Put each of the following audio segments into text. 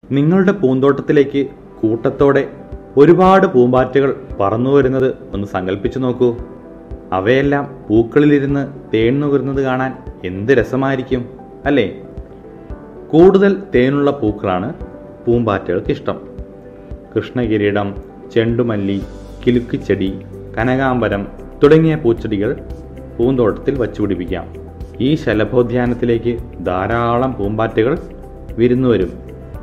നിങ്ങളുടെ പൂന്തോട്ടത്തിലേക്ക് കൂട്ടത്തോടെ ഒരുപാട് പൂമ്പാറ്റകൾ പറന്നു വരുന്നത് ഒന്ന് സങ്കല്പിച്ചു നോക്കൂ അവയെല്ലാം പൂക്കളിലിരുന്ന് തേൻ നുകരുന്നത് കാണാൻ എന്ത് രസമായിരിക്കും അല്ലേ കൂടുതൽ തേനുള്ള പൂക്കളാണ് പൂമ്പാറ്റകൾക്ക് ഇഷ്ടം കൃഷ്ണകിരീടം ചെണ്ടുമല്ലി കിലുക്കിച്ചെടി കനകാംബരം തുടങ്ങിയ പൂച്ചെടികൾ പൂന്തോട്ടത്തിൽ വച്ചുപിടിപ്പിക്കാം ഈ ശലഭോദ്യാനത്തിലേക്ക് ധാരാളം പൂമ്പാറ്റകൾ വിരുന്നു വരും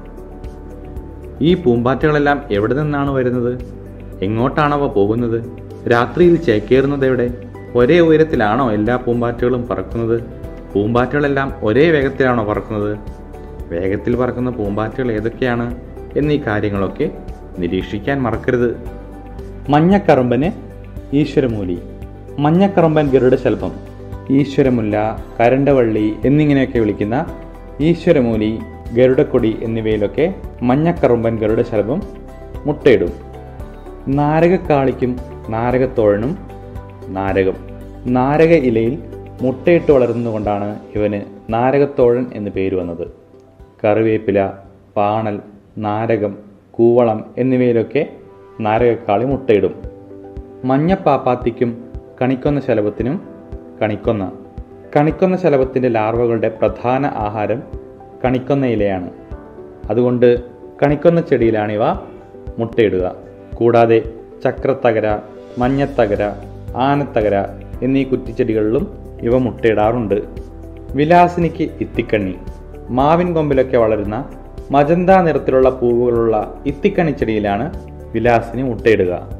ഈ പൂമ്പാറ്റകളെല്ലാം എവിടെ നിന്നാണ് വരുന്നത് എങ്ങോട്ടാണവ പോകുന്നത് രാത്രിയിൽ ചേക്കേറുന്നത് എവിടെ ഒരേ ഉയരത്തിലാണോ എല്ലാ പൂമ്പാറ്റകളും പറക്കുന്നത് പൂമ്പാറ്റകളെല്ലാം ഒരേ വേഗത്തിലാണോ പറക്കുന്നത് വേഗത്തിൽ പറക്കുന്ന പൂമ്പാറ്റകൾ ഏതൊക്കെയാണ് എന്നീ കാര്യങ്ങളൊക്കെ നിരീക്ഷിക്കാൻ മറക്കരുത് മഞ്ഞക്കറുമ്പന് ഈശ്വരമൂലി മഞ്ഞക്കറുമ്പൻ ഗരുഡശൽഭം ഈശ്വരമുല്ല കരണ്ടവള്ളി എന്നിങ്ങനെയൊക്കെ വിളിക്കുന്ന ഈശ്വരമൂലി ഗരുഡക്കൊടി എന്നിവയിലൊക്കെ മഞ്ഞക്കറുമ്പൻ ഗരുഡശലഭം മുട്ടയിടും നാരകക്കാളിക്കും നാരകത്തോഴനും നാരകം നാരക ഇലയിൽ മുട്ടയിട്ട് വളരുന്നതുകൊണ്ടാണ് ഇവന് നാരകത്തോഴൻ എന്ന് പേര് വന്നത് കറിവേപ്പില പാണൽ നാരകം കൂവളം എന്നിവയിലൊക്കെ നാരകക്കാളി മുട്ടയിടും മഞ്ഞപ്പാപ്പാത്തിക്കും കണിക്കൊന്ന ശലഭത്തിനും കണിക്കൊന്ന കണിക്കൊന്ന ശലഭത്തിൻ്റെ ലാർവകളുടെ പ്രധാന ആഹാരം കണിക്കൊന്ന ഇലയാണ് അതുകൊണ്ട് കണിക്കൊന്ന ചെടിയിലാണ് ഇവ മുട്ടയിടുക കൂടാതെ ചക്രത്തകര മഞ്ഞത്തകര ആനത്തകര എന്നീ കുറ്റിച്ചെടികളിലും ഇവ മുട്ടയിടാറുണ്ട് വിലാസിനിക്ക് ഇത്തിക്കണ്ണി മാവിൻ കൊമ്പിലൊക്കെ വളരുന്ന മജന്ത നിറത്തിലുള്ള പൂവുകളുള്ള ഇത്തിക്കണ്ണി ചെടിയിലാണ് വിലാസിനി മുട്ടയിടുക